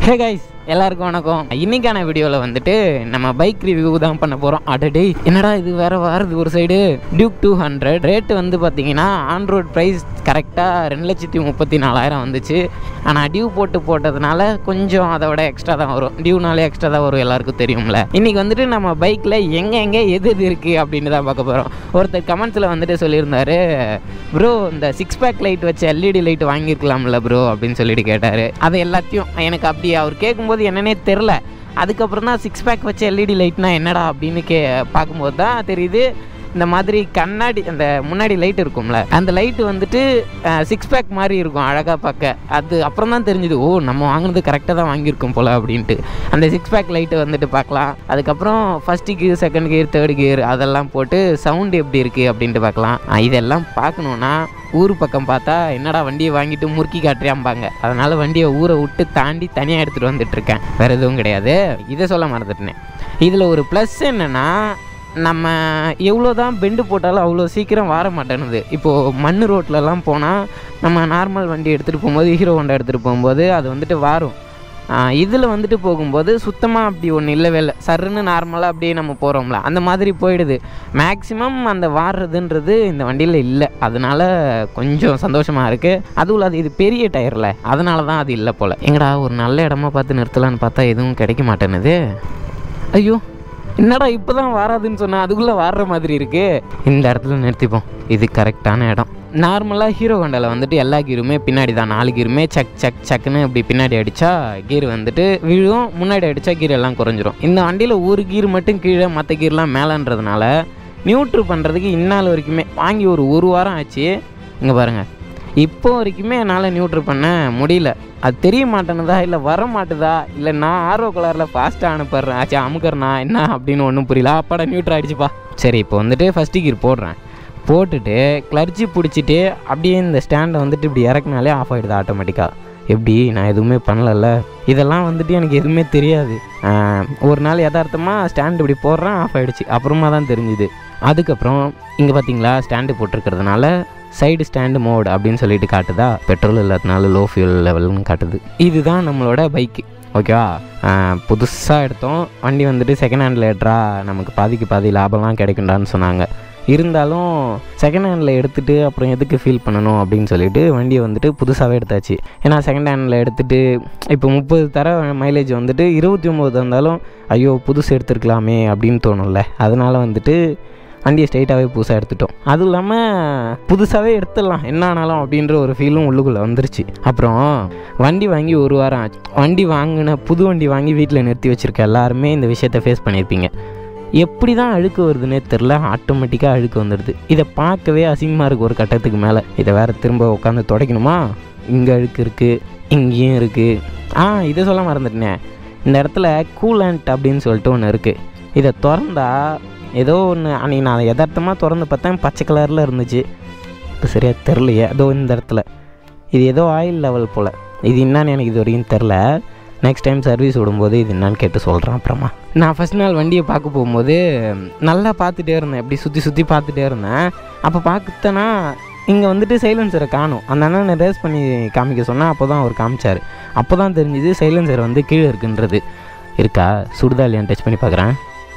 hey guys எல்லாருக்கும் வணக்கம் இன்னைக்கான வீடியோவில் வந்துட்டு நம்ம பைக் ரிவ்யூ தான் பண்ண போகிறோம் அடடே என்னடா இது வேற வருது ஒரு side Duke two hundred rate வந்து பார்த்தீங்கன்னா ஆன்ரோட் ப்ரைஸ் கரெக்டாக ரெண்டு லட்சத்தி முப்பத்தி நாலாயிரம் வந்துச்சு ஆனால் டியூ போட்டு போட்டதுனால கொஞ்சம் அதை விட எக்ஸ்ட்ரா தான் வரும் டியூனாலே எக்ஸ்ட்ரா தான் வரும் எல்லாருக்கும் தெரியும்ல இன்னைக்கு வந்துட்டு நம்ம பைக்கில் எங்கே எங்கே எது எது இருக்குது அப்படின்னு தான் பார்க்க போகிறோம் ஒருத்தர் கமெண்ட்ஸில் வந்துட்டு சொல்லியிருந்தாரு ப்ரோ இந்த சிக்ஸ் பேக் லைட் வச்ச எல்இடி லைட் வாங்கியிருக்கலாம்ல ப்ரோ அப்படின்னு சொல்லிட்டு கேட்டார் அது எல்லாத்தையும் எனக்கு அப்படி அவர் கேட்கும்போது என்னன்னே தெரில அதுக்கப்புறம் தான் சிக்ஸ் பேக் வச்ச எல்இடி லைட்னா என்னடா அப்படின்னு கே பார்க்கும்போது தான் தெரியுது இந்த மாதிரி கண்ணாடி அந்த முன்னாடி லைட் இருக்கும்ல அந்த லைட்டு வந்துட்டு சிக்ஸ் பேக் மாதிரி இருக்கும் அழகாக பார்க்க அது அப்புறம் தான் தெரிஞ்சுது ஓ நம்ம வாங்கினது கரெக்டாக தான் வாங்கியிருக்கோம் போல் அப்படின்ட்டு அந்த சிக்ஸ் பேக் லைட்டு வந்துட்டு பார்க்கலாம் அதுக்கப்புறம் first gear second gear third gear அதெல்லாம் போட்டு சவுண்டு எப்படி இருக்குது அப்படின்ட்டு பார்க்கலாம் அஹ் இதெல்லாம் பார்க்கணுன்னா ஊர் பக்கம் பார்த்தா என்னடா வண்டியை வாங்கிட்டு முறுக்கி காட்டுறியாம்பாங்க அதனால் வண்டியை ஊரை விட்டு தாண்டி தனியாக எடுத்துகிட்டு வந்துட்டுருக்கேன் வேறு எதுவும் கிடையாது இதை சொல்ல மறந்துட்டேன் இதில் ஒரு ப்ளஸ் என்னென்னா நம்ம எவ்வளோ தான் பெண்டு போட்டாலும் அவ்வளோ சீக்கிரம் வர மாட்டேனுது இப்போது மண் ரோட்லலாம் போனால் நம்ம நார்மல் வண்டி எடுத்துகிட்டு போகும்போது ஹீரோ ஹோண்டா எடுத்துகிட்டு போகும்போது அது வந்துட்டு வாரும் இதில் வந்துட்டு போகும்போது சுத்தமாக அப்படி ஒன்று இல்லவே இல்லை சருன்னு நார்மலாக அப்படியே நம்ம போகிறோம்ல அந்த மாதிரி போயிடுது மேக்ஸிமம் அந்த வாடுறதுன்றது இந்த வண்டியில் இல்லை அதனால கொஞ்சம் சந்தோஷமாக இருக்குது அதுவும் இல்லாத இது பெரிய டயரில் அதனால தான் அது இல்லை போல் எங்கடா ஒரு நல்ல இடமா பார்த்து நிறுத்தலான்னு பார்த்தா எதுவும் கிடைக்க மாட்டேனுது ஐயோ என்னடா இப்போ தான் வராதுன்னு சொன்னால் அதுக்குள்ளே வாடுற மாதிரி இருக்கு இந்த இடத்துல நிறுத்திப்போம் இது கரெக்டான இடம் நார்மலாக ஹீரோ ஹோண்டாவில் வந்துட்டு எல்லா கீருமே பின்னாடி தான் நாலு கீருமே சக் சக் சக்குன்னு இப்படி பின்னாடி அடித்தா கீர் வந்துட்டு விழும் முன்னாடி அடித்தா கீர் எல்லாம் குறைஞ்சிரும் இந்த வண்டியில் ஒரு கீர் மட்டும் கீழே மற்ற கீர்லாம் மேலேன்றதுனால நியூட்ரு பண்ணுறதுக்கு இந்நாள் வரைக்குமே வாங்கி ஒரு ஒரு வாரம் ஆச்சு இங்கே பாருங்கள் இப்போ வரைக்குமே என்னால் நியூட்ரு பண்ண முடியல அது தெரிய மாட்டேனுதா இல்லை வர மாட்டுதா இல்லை நான் ஆர்வ கலரில் ஃபாஸ்ட்டாக அனுப்பிடுறேன் ஆச்சு அமுக்கிறனா என்ன அப்படின்னு ஒன்றும் புரியல அப்பாடா நியூட்ரு ஆகிடுச்சுப்பா சரி இப்போ வந்துட்டு ஃபஸ்ட்டு கீர் போடுறேன் போட்டுட்டு கிளர்ச்சி பிடிச்சிட்டு அப்படியே இந்த ஸ்டாண்டை வந்துட்டு இப்படி இறக்குனாலே ஆஃப் ஆகிடுது ஆட்டோமேட்டிக்காக எப்படி நான் எதுவுமே பண்ணலல்ல இதெல்லாம் வந்துட்டு எனக்கு எதுவுமே தெரியாது ஆஹ், ஒரு நாள் யதார்த்தமாக ஸ்டாண்ட் இப்படி போடுறேன் ஆஃப் ஆகிடுச்சு அப்புறமா தான் தெரிஞ்சுது அதுக்கப்புறம் இங்கே பார்த்தீங்களா ஸ்டாண்டு போட்டிருக்கிறதுனால சைடு ஸ்டாண்டு மோட் அப்படின்னு சொல்லிட்டு காட்டுதா பெட்ரோல் இல்லாதனால லோ ஃபியூல் லெவல்னு காட்டுது இதுதான் நம்மளோட பைக்கு ஓகேவா புதுசாக எடுத்தோம் வண்டி வந்துட்டு செகண்ட் ஹேண்டில் எடுறா நமக்கு பாதிக்கு பாதி லாபம்லாம் கிடைக்கும்டான்னு சொன்னாங்க இருந்தாலும் செகண்ட் ஹேண்டில் எடுத்துகிட்டு அப்புறம் எதுக்கு ஃபீல் பண்ணணும் அப்படின்னு சொல்லிட்டு வண்டியை வந்துட்டு புதுசாகவே எடுத்தாச்சு ஏன்னா செகண்ட் ஹேண்டில் எடுத்துகிட்டு இப்போ முப்பது தர மைலேஜ் வந்துட்டு இருபத்தி ஒம்பது தந்தாலும் ஐயோ புதுசு எடுத்துருக்கலாமே அப்படின்னு தோணும்ல அதனால் வந்துட்டு வண்டியை ஸ்ட்ரைட்டாகவே புதுசாக எடுத்துட்டோம் அதுவும் இல்லாமல் புதுசாகவே எடுத்துடலாம் என்ன ஆனாலும் அப்படின்ற ஒரு ஃபீலும் உள்ளுக்குள்ளே வந்துருச்சு அப்புறம் வண்டி வாங்கி ஒரு வாரம் ஆச்சு வண்டி வாங்கின புது வண்டி வாங்கி வீட்டில் நிறுத்தி வச்சுருக்க எல்லாருமே இந்த விஷயத்தை ஃபேஸ் பண்ணியிருப்பீங்க எப்படி தான் அழுக்கு வருதுன்னே தெரில ஆட்டோமேட்டிக்காக அழுக்கு வந்துடுது இதை பார்க்கவே அசிங்கமாக இருக்குது ஒரு கட்டத்துக்கு மேலே இதை வேறு திரும்ப உட்காந்து துடைக்கணுமா இங்கே அழுக்கு இருக்குது இங்கேயும் இருக்குது ஆ இதை சொல்ல மறந்துட்டேனே இந்த இடத்துல கூலண்ட் அப்படின்னு சொல்லிட்டு ஒன்று இருக்குது இதை திறந்தா ஏதோ ஒன்று அன்றைக்கி நான் யதார்த்தமாக திறந்து பார்த்தேன் பச்சை கலரில் இருந்துச்சு இப்போ சரியாக தெரிலையே ஏதோ இந்த இடத்துல இது ஏதோ ஆயில் லெவல் போல் இது என்னன்னு எனக்கு இது வரைக்கும் தெரில நெக்ஸ்ட் டைம் சர்வீஸ் விடும்போது இது என்னன்னு கேட்டு சொல்கிறேன் அப்புறமா நான் ஃபஸ்ட் நாள் வண்டியை பார்க்க போகும்போது நல்லா பார்த்துட்டே இருந்தேன் இப்படி சுற்றி சுற்றி பார்த்துட்டே இருந்தேன் அப்போ பார்த்தேன்னா இங்கே வந்துட்டு சைலன்சரை காணும் அந்த அண்ணனை ரேஸ் பண்ணி காமிக்க சொன்னால் அப்போ தான் அவர் காமிச்சார் அப்போ தான் தெரிஞ்சுது சைலன்சர் வந்து கீழே இருக்குன்றது இருக்கா சுடுதா இல்லையான்னு டச் பண்ணி பார்க்குறேன்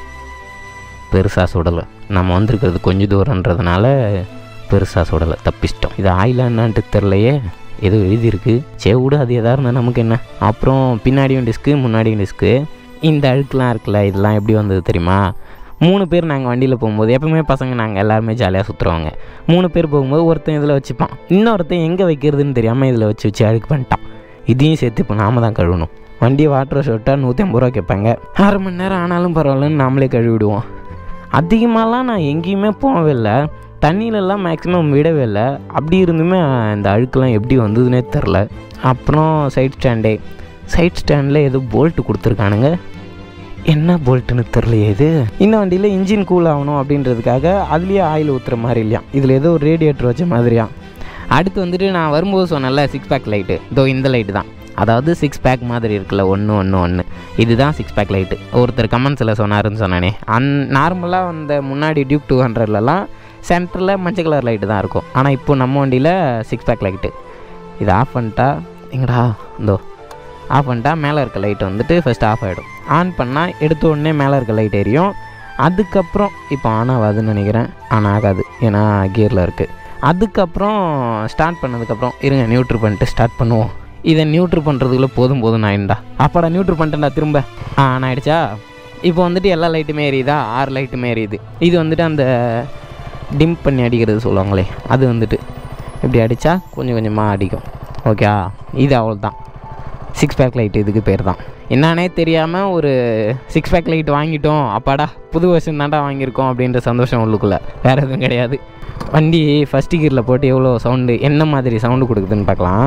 பெருசாக சுடலை நம்ம வந்திருக்கிறது கொஞ்சம் தூரன்றதுனால பெருசாக சுடலை தப்பிச்சிட்டோம் இது ஆயிலா என்னான்ட்டு தெரிலையே ஏதோ எழுதியிருக்கு சே விடு அது எதாக இருந்தால் நமக்கு என்ன அப்புறம் பின்னாடியும் டிஸ்க்கு முன்னாடியும் டிஸ்க்கு இந்த அழுக்குலாம் இருக்குல்ல இதெல்லாம் எப்படி வந்தது தெரியுமா மூணு பேர் நாங்கள் வண்டியில் போகும்போது எப்பவுமே பசங்க நாங்கள் எல்லாருமே ஜாலியாக சுற்றுருவாங்க மூணு பேர் போகும்போது ஒருத்தன் இதில் வச்சுப்பான் இன்னொருத்தன் எங்கே வைக்கிறதுன்னு தெரியாமல் இதில் வச்சு வச்சு அழுக்கு பண்ணிட்டான் இதையும் சேர்த்து இப்போ நாம தான் கழுவணும் வண்டியை வாட்டர் ஷோட்டாக நூற்றி ஐம்பது ரூபா கேட்பாங்க அரை மணி நேரம் ஆனாலும் பரவாயில்லன்னு நாமளே கழுவிடுவோம் அதிகமாகலாம் நான் எங்கேயுமே போகவே இல்லை தண்ணியிலலாம் மேக்ஸிமம் விடவே இல்லை அப்படி இருந்துமே இந்த அழுக்கெல்லாம் எப்படி வந்ததுன்னே தெரில அப்புறம் சைட் ஸ்டாண்டே சைட் ஸ்டாண்டில் ஏதோ போல்ட்டு கொடுத்துருக்கானுங்க என்ன போல்ட்டுன்னு தெரிலையே இது இந்த வண்டியில் இன்ஜின் கூல் ஆகணும் அப்படின்றதுக்காக அதுலேயே ஆயில் ஊற்றுற மாதிரி இல்லையா இதில் ஏதோ ஒரு ரேடியேட்டர் வச்ச மாதிரியா அடுத்து வந்துட்டு நான் வரும்போது சொன்னேன்ல சிக்ஸ் பேக் லைட்டு இதோ இந்த லைட்டு தான் அதாவது சிக்ஸ் பேக் மாதிரி இருக்குல்ல ஒன்று ஒன்று ஒன்று இதுதான் சிக்ஸ் பேக் லைட்டு ஒருத்தர் கமெண்ட்ஸில் சொன்னாருன்னு சொன்னானே அந் நார்மலாக அந்த முன்னாடி டியூக் டூ ஹண்ட்ரட்லலாம் சென்டரில் மஞ்சள் கலர் லைட்டு தான் இருக்கும் ஆனால் இப்போ நம்ம வண்டியில் சிக்ஸ் பேக் லைட்டு இதை ஆஃப் பண்ணிட்டா எங்கடா இதோ ஆஃப் பண்ணிட்டா மேலே இருக்க லைட் வந்துட்டு ஃபஸ்ட் ஆஃப் ஆகிடும் ஆன் பண்ணால் எடுத்த உடனே மேலே இருக்க லைட் எரியும் அதுக்கப்புறம் இப்போ ஆன் ஆகாதுன்னு நினைக்கிறேன் ஆன் ஆகாது ஏன்னா கியரில் இருக்குது அதுக்கப்புறம் ஸ்டார்ட் பண்ணதுக்கப்புறம் இருங்க நியூட்ரு பண்ணிட்டு ஸ்டார்ட் பண்ணுவோம் இதை நியூட்ரு பண்ணுறதுக்குள்ளே போதும் போதும் ஆயிண்டா அப்பாடா நியூட்ரு பண்ணிட்டேன்டா திரும்ப ஆ ஆன் ஆயிடுச்சா இப்போ வந்துட்டு எல்லா லைட்டுமே எரியுதா ஆறு லைட்டுமே எரியுது இது வந்துட்டு அந்த டிம் பண்ணி அடிக்கிறது சொல்லுவாங்களே அது வந்துட்டு இப்படி அடித்தா கொஞ்சம் கொஞ்சமாக அடிக்கும் ஓகே இது அவ்வளோதான் சிக்ஸ் பேக் லைட் இதுக்கு பேர் தான் என்னன்னே தெரியாமல் ஒரு சிக்ஸ் பேக் லைட் வாங்கிட்டோம் அப்பாடா புது வருஷம் தாண்டா வாங்கியிருக்கோம் அப்படின்ற சந்தோஷம் உள்ளுக்குள்ளே வேறு எதுவும் கிடையாது வண்டி ஃபஸ்ட்டு கியரில் போட்டு எவ்வளோ சவுண்டு என்ன மாதிரி சவுண்டு கொடுக்குதுன்னு பார்க்கலாம்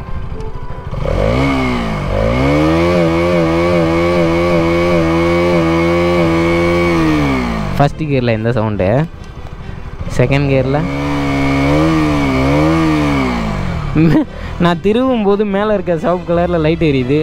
ஃபஸ்ட்டு கியரில் எந்த சவுண்டு செகண்ட் கியரில் நான் திருவும் போது மேலே இருக்க சிவப்பு கலரில் லைட் எரியுது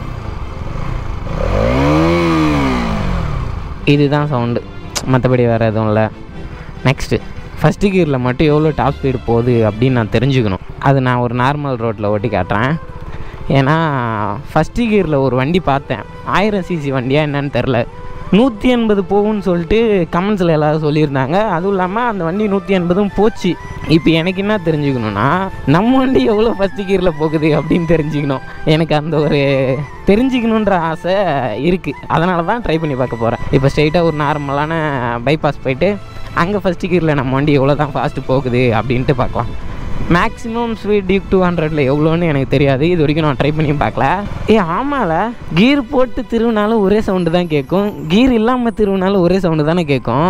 இதுதான் சவுண்டு மற்றபடி வேறு எதுவும் இல்லை நெக்ஸ்ட்டு ஃபஸ்ட்டு கியரில் மட்டும் எவ்வளோ டாப் ஸ்பீடு போகுது அப்படின்னு நான் தெரிஞ்சுக்கணும் அது நான் ஒரு நார்மல் ரோட்டில் ஓட்டி காட்டுறேன் ஏன்னா ஃபஸ்ட்டு கியரில் ஒரு வண்டி பார்த்தேன் ஆயிரம் சிசி வண்டியா என்னன்னு தெரில நூற்றி எண்பது போகும்னு சொல்லிட்டு கமெண்ட்ஸில் எல்லாரும் சொல்லியிருந்தாங்க அதுவும் இல்லாமல் அந்த வண்டி நூற்றி எண்பதும் போச்சு இப்போ எனக்கு என்ன தெரிஞ்சுக்கணுன்னா நம்ம வண்டி எவ்வளோ ஃபஸ்ட்டு கியரில் போகுது அப்படின்னு தெரிஞ்சுக்கணும் எனக்கு அந்த ஒரு தெரிஞ்சுக்கணுன்ற ஆசை இருக்குது அதனால தான் ட்ரை பண்ணி பார்க்க போகிறேன் இப்போ ஸ்ட்ரெயிட்டாக ஒரு நார்மலான பைபாஸ் போயிட்டு அங்கே ஃபஸ்ட்டு கியரில் நம்ம வண்டி எவ்வளோ தான் ஃபாஸ்ட்டு போகுது அப்படின்ட்டு பார்க்கலாம் மேக்ஸிமம் ஸ்பீட் டியூக் டூ ஹண்ட்ரட்ல எவ்வளோன்னு எனக்கு தெரியாது இது வரைக்கும் நான் ட்ரை பண்ணி பார்க்கல ஏ ஆமால கீர் போட்டு திருவினாலும் ஒரே சவுண்டு தான் கேட்கும் கீர் இல்லாமல் திருவினாலும் ஒரே சவுண்டு தானே கேட்கும்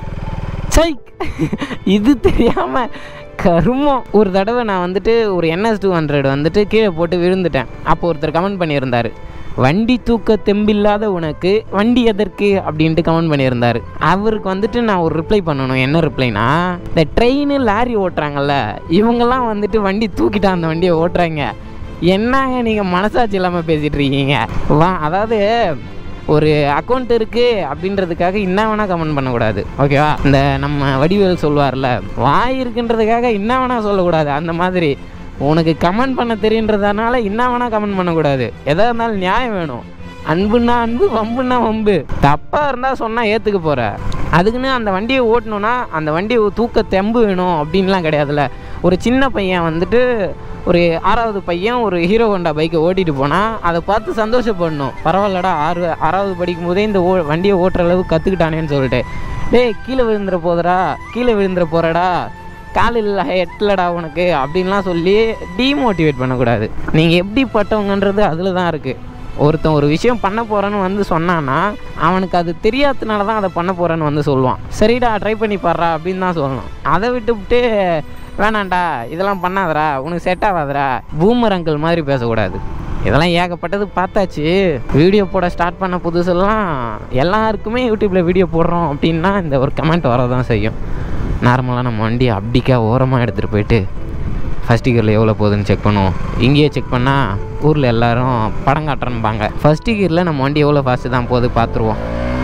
சை இது தெரியாமல் கருமம் ஒரு தடவை நான் வந்துட்டு ஒரு என்எஸ் டூ ஹண்ட்ரட் வந்துட்டு கீழே போட்டு விழுந்துட்டேன் அப்போ ஒருத்தர் கமெண்ட் பண்ணியிருந்தார் வண்டி தூக்க தெம்பில்லாத உனக்கு வண்டி எதற்கு அப்படின்ட்டு கமெண்ட் பண்ணியிருந்தார் அவருக்கு வந்துட்டு நான் ஒரு ரிப்ளை பண்ணணும் என்ன ரிப்ளைனா இந்த ட்ரெயின் லாரி ஓட்டுறாங்கல்ல இவங்கெல்லாம் வந்துட்டு வண்டி தூக்கிட்டு அந்த வண்டியை ஓட்டுறாங்க என்னங்க நீங்கள் மனசாட்சி இல்லாமல் பேசிகிட்டு இருக்கீங்க வா அதாவது ஒரு அக்கௌண்ட் இருக்குது அப்படின்றதுக்காக என்ன வேணால் கமெண்ட் பண்ணக்கூடாது ஓகேவா இந்த நம்ம வடிவேல் சொல்லுவார்ல வாய் இருக்குன்றதுக்காக என்ன வேணால் சொல்லக்கூடாது அந்த மாதிரி உனக்கு கமெண்ட் பண்ண தெரியுன்றதுனால என்ன வேணால் கமெண்ட் பண்ணக்கூடாது எதாக இருந்தாலும் நியாயம் வேணும் அன்புன்னா அன்பு வம்புன்னா வம்பு தப்பாக இருந்தால் சொன்னால் ஏற்றுக்க போகிற அதுக்குன்னு அந்த வண்டியை ஓட்டணுன்னா அந்த வண்டியை தூக்க தெம்பு வேணும் அப்படின்லாம் கிடையாதுல்ல ஒரு சின்ன பையன் வந்துட்டு ஒரு ஆறாவது பையன் ஒரு ஹீரோ ஹோண்டா பைக்கை ஓட்டிட்டு போனால் அதை பார்த்து சந்தோஷப்படணும் பரவாயில்லடா ஆறு ஆறாவது படிக்கும் போதே இந்த ஓ வண்டியை ஓட்டுற அளவுக்கு கற்றுக்கிட்டானேன்னு சொல்லிட்டு டேய் கீழே விழுந்துற போதடா கீழே விழுந்துற போகிறடா கால் இல்லை எட்டலடா உனக்கு அப்படின்லாம் சொல்லி டீமோட்டிவேட் பண்ணக்கூடாது நீங்கள் எப்படிப்பட்டவங்கன்றது அதில் தான் இருக்குது ஒருத்தன் ஒரு விஷயம் பண்ண போகிறேன்னு வந்து சொன்னான்னா அவனுக்கு அது தெரியாததுனால தான் அதை பண்ண போகிறேன்னு வந்து சொல்லுவான் சரிடா ட்ரை பண்ணி பாடுறா அப்படின்னு தான் சொல்லணும் அதை விட்டுவிட்டு வேணாண்டா இதெல்லாம் பண்ணாதடா உனக்கு செட் ஆகாதடா பூமர் அங்கிள் மாதிரி பேசக்கூடாது இதெல்லாம் ஏகப்பட்டது பார்த்தாச்சு வீடியோ போட ஸ்டார்ட் பண்ண புதுசெல்லாம் எல்லாருக்குமே யூடியூப்பில் வீடியோ போடுறோம் அப்படின்னா இந்த ஒரு கமெண்ட் வரதான் செய்யும் நார்மலாக நம்ம வண்டியை அப்படிக்கா ஓரமாக எடுத்துகிட்டு போயிட்டு ஃபஸ்ட் கியரில் எவ்வளோ போகுதுன்னு செக் பண்ணுவோம் இங்கேயே செக் பண்ணால் ஊரில் எல்லாரும் படம் காட்டுறேன்பாங்க ஃபஸ்ட் கியரில் நம்ம வண்டி எவ்வளோ ஃபாஸ்ட்டு தான் போகுது பார்த்துருவோம்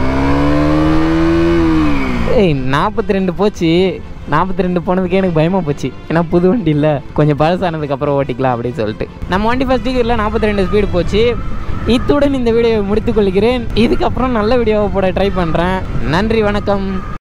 ஏய் நாற்பத்தி ரெண்டு போச்சு நாற்பத்தி ரெண்டு போனதுக்கே எனக்கு பயமாக போச்சு ஏன்னா புது வண்டி இல்லை கொஞ்சம் பழசானதுக்கு அப்புறம் ஓட்டிக்கலாம் அப்படின்னு சொல்லிட்டு நம்ம வண்டி ஃபஸ்ட் கியரில் நாற்பத்தி ரெண்டு ஸ்பீடு போச்சு இத்துடன் இந்த வீடியோவை முடித்துக்கொள்கிறேன் இதுக்கப்புறம் நல்ல வீடியோவை போட ட்ரை பண்ணுறேன் நன்றி வணக்கம்